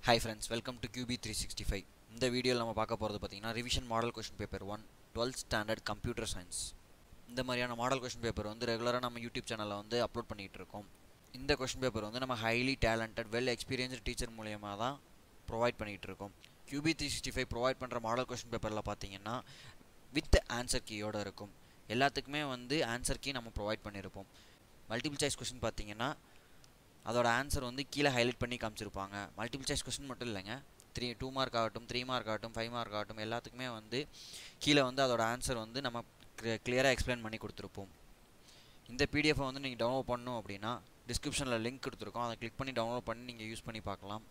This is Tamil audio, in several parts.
hi friends welcome to QB three sixty five இந்த வீடியோவில் நம்ம பார்க்க போகிறது பார்த்தீங்கன்னா revision model question paper one twelfth standard computer science இந்த மாதிரியான மாடல் கொஷின் பேப்பர் வந்து ரெகுலராக நம்ம யூடியூப் சேனலில் வந்து அப்லோட் பண்ணிகிட்டு இருக்கோம் இந்த கொஷின் பேப்பர் வந்து நம்ம highly talented well experienced teacher மூலியமாக தான் ப்ரொவைட் பண்ணிகிட்டு இருக்கோம் QB three sixty five provide பண்ணுற மாடல் கொஷின் பேப்பரில் பார்த்தீங்கன்னா வித் ஆன்சர் கீயோடு இருக்கும் எல்லாத்துக்குமே வந்து ஆன்சர் கீ நம்ம ப்ரொவைட் பண்ணியிருப்போம் மல்டிபிள் சாய்ஸ் கொஷின் பார்த்தீங்கன்னா அதோட ஆன்சர் வந்து கீழே ஹைலைட் பண்ணி காமிச்சிருப்பாங்க மல்டிபிள் சாய்ஸ் கொஸ்டின் மட்டும் இல்லைங்க த்ரீ டூ மார்க் ஆகட்டும் த்ரீ மார்க் ஆகட்டும் ஃபைவ் மார்க் ஆகட்டும் எல்லாத்துக்குமே வந்து கீழே வந்து அதோட ஆன்சர் வந்து நம்ம கிளியராக எக்ஸ்பிளைன் பண்ணி கொடுத்துருப்போம் இந்த பிடிஎஃபை வந்து நீங்கள் டவுன்லோட் பண்ணணும் அப்படின்னா டிஸ்கிரிப்ஷனில் லிங்க் கொடுத்துருக்கோம் அதை கிளிக் பண்ணி டவுன்லோட் பண்ணி நீங்கள் யூஸ் பண்ணி பார்க்கலாம்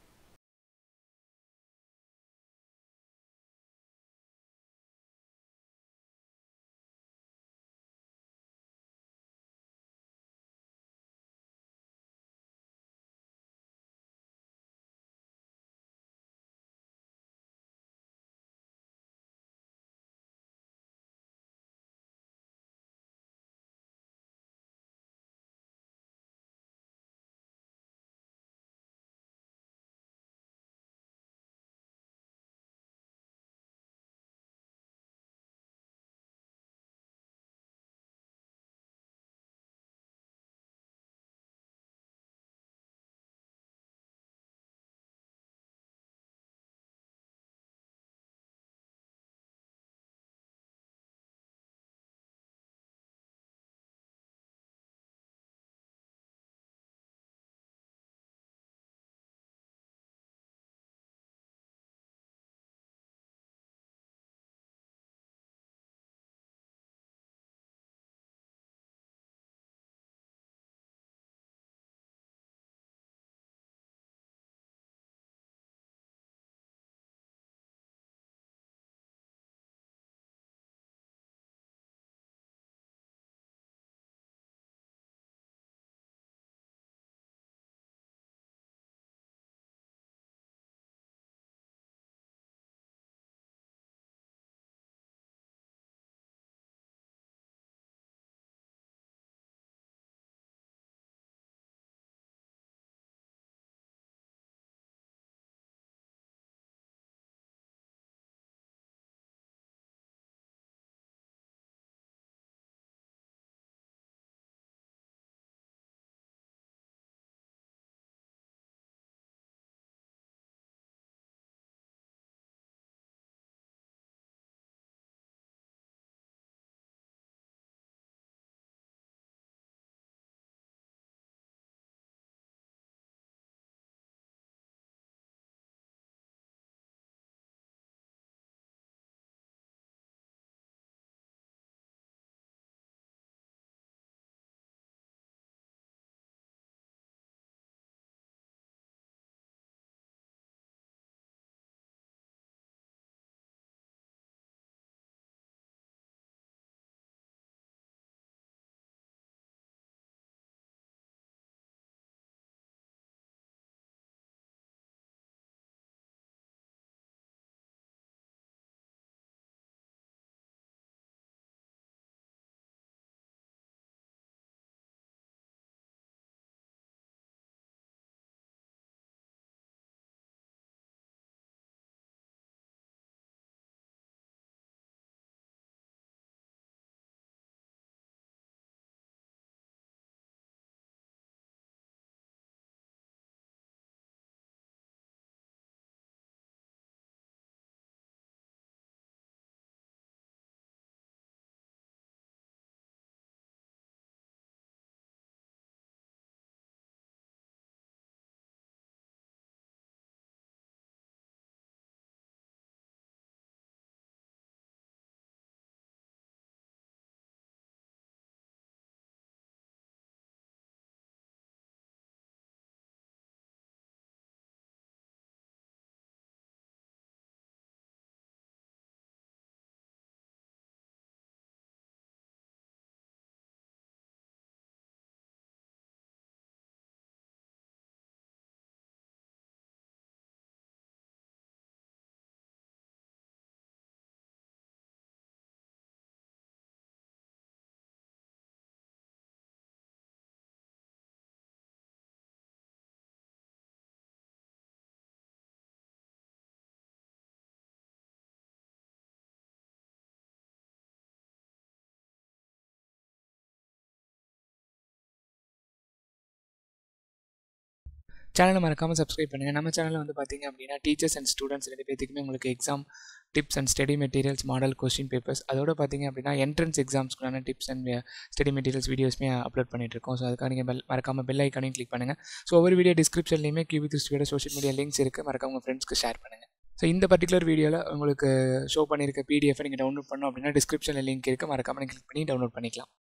சேனலை மறக்காமல் சப்ஸ்கிரைப் பண்ணுங்கள் நம்ம சேனலில் வந்து பார்த்தீங்க அப்படின்னா டீச்சர்ஸ் அண்ட் ஸ்டூடெண்ட்ஸ் ரெண்டு பேத்துக்குமே உங்களுக்கு exam tips and study materials model question papers அதோட பார்த்தீங்க அப்படின்னா என்ட்ரன்ஸ் எக்ஸாம்ஸ்க்குள்ளான டிப்ஸ் அண்ட் ஸ்டடி மெட்டீரியல்ஸ் வீடியோஸ்மே அப்லோட் பண்ணிட்டு இருக்கோம் ஸோ அதுக்காக நீங்கள் பெல் மறக்காமல் பெல் ஐக்கானையும் கிளிக் பண்ணுங்கள் ஸோ ஒவ்வொரு வீடியோ டிஸ்கிரிப்ஷன்லையுமே கியூபி துஸ்டியோட சோஷியல் மீடியா லிங்க்ஸ் இருக்குது மறக்காம உங்கள் ஃப்ரெண்ட்ஸ்க்கு ஷேர் பண்ணுங்கள் ஸோ இந்த பர்டிகுலர் வீடியோவில் உங்களுக்கு ஷோ பண்ணியிருக்க பிடிஎஃப் நீங்கள் டவுன்லோட் பண்ணோம் அப்படின்னா டிஸ்கிரிப்ஷனில் லிங்க் இருக்குது மறக்காமல் நீங்கள் கிளிக் பண்ணி டவுன்லோட் பண்ணிக்கலாம்